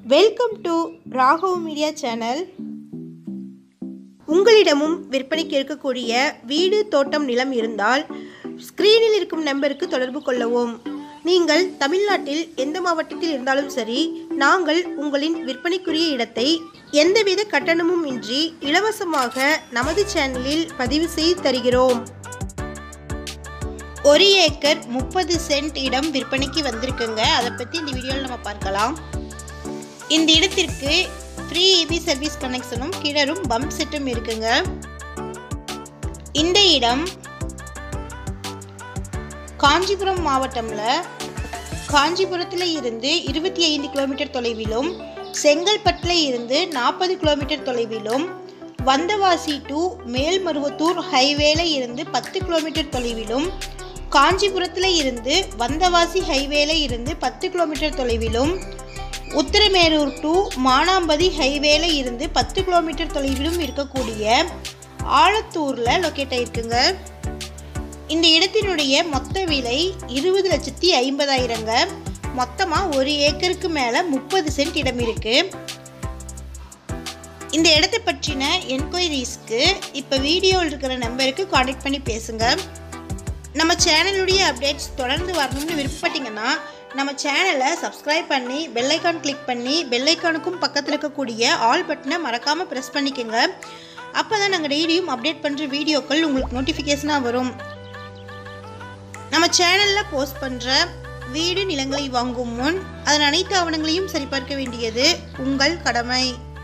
welcome to Raghav media channel உங்களிடமும் விற்பனைக்கு இருக்கக்கூடிய வீடு தோட்டம் நிலம் இருந்தால் ஸ்க்ரீனில் இருக்கும் நம்பருக்கு தொடர்பு கொள்ளவும் நீங்கள் தமிழ்நாட்டில் எந்த மாவட்டத்தில் இருந்தாலும் சரி நாங்கள் உங்களின் விற்பனைக்குரிய இடத்தை எந்தவித கட்டணமும் இன்றி இலவசமாக நமது சேனலில் பதிவு செய்து தருகிறோம் ஒரு ஏக்கர் முப்பது சென்ட் இடம் விற்பனைக்கு வந்திருக்குங்க அதை பற்றி இந்த வீடியோவில் நம்ம பார்க்கலாம் இந்த இடத்திற்கு ஃப்ரீ இபி சர்வீஸ் கனெக்ஷனும் கிணறும் பம்ப் செட்டும் இருக்குங்க இந்த இடம் காஞ்சிபுரம் மாவட்டம்ல காஞ்சிபுரத்தில் இருந்து இருபத்தி ஐந்து கிலோமீட்டர் தொலைவிலும் செங்கல்பட்டில் இருந்து நாற்பது கிலோமீட்டர் தொலைவிலும் வந்தவாசி டு மேல்மருவத்தூர் ஹைவேல இருந்து பத்து கிலோமீட்டர் தொலைவிலும் காஞ்சிபுரத்தில் இருந்து வந்தவாசி ஹைவேல இருந்து பத்து கிலோமீட்டர் தொலைவிலும் உத்திரமேரூர் டு மானாம்பதி ஹைவேல இருந்து பத்து கிலோமீட்டர் தொலைவிலும் இருக்கக்கூடிய ஆலத்தூரில் லொக்கேட் ஆயிருக்குங்க இந்த இடத்தினுடைய மொத்த விலை இருபது லட்சத்தி ஐம்பதாயிரங்க மொத்தமாக ஒரு ஏக்கருக்கு மேலே முப்பது சென்ட் இடம் இருக்கு இந்த இடத்தை பற்றின என்கொயரிஸ்க்கு இப்போ வீடியோவில் இருக்கிற நம்பருக்கு காண்டாக்ட் பண்ணி பேசுங்க நம்ம சேனலுடைய அப்டேட்ஸ் தொடர்ந்து வரணும்னு விருப்பப்பட்டீங்கன்னா நம்ம சேனலை சப்ஸ்கிரைப் பண்ணி பெல்லைக்கான் கிளிக் பண்ணி பெல்லைக்கானுக்கும் பக்கத்தில் இருக்கக்கூடிய ஆல் பட்டனை மறக்காமல் ப்ரெஸ் பண்ணிக்கோங்க அப்போ தான் நாங்கள் டெய்லியும் அப்டேட் பண்ணுற வீடியோக்கள் உங்களுக்கு நோட்டிஃபிகேஷனாக வரும் நம்ம சேனலில் போஸ்ட் பண்ணுற வீடு நிலங்களை வாங்கும் முன் அதன் அனைத்து ஆவணங்களையும் சரிபார்க்க வேண்டியது உங்கள் கடமை